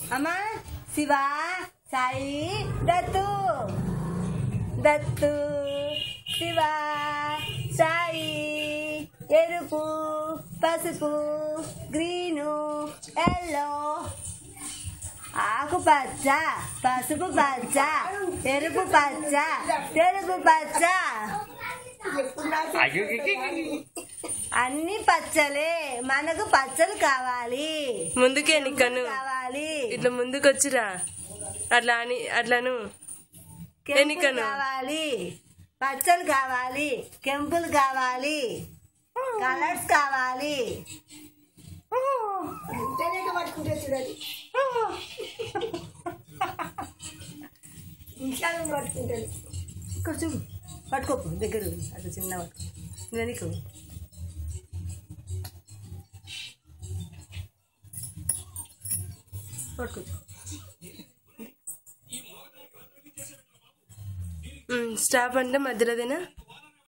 అమ్మా శివ సాయి దత్తు దత్తు శివ సాయి ఎరుపు పసుపు గ్రీను ఎల్లో ఆకుపచ్చ పసుపు పచ్చ ఎరుపు పచ్చ తెలుపు పచ్చ అన్ని పచ్చలే మనకు పచ్చలు కావాలి ముందుకే నిక్కను కావాలి ఇట్లా ముందుకు వచ్చిరా అట్లా అని అట్లాను కెంపులు ఎన్నికను? కావాలి పచ్చలు కావాలి కెంపులు కావాలి కలర్స్ కావాలి పట్టుకుంటే చూడాలి నిమిషాలను పట్టుకుంటాను ఇక్కడ చూడు పట్టుకోపు దగ్గర ఉంది. అది చిన్న పట్టుకో వెనక్కు పట్టుకో స్టాప్ అంటే మధ్యలోదేనా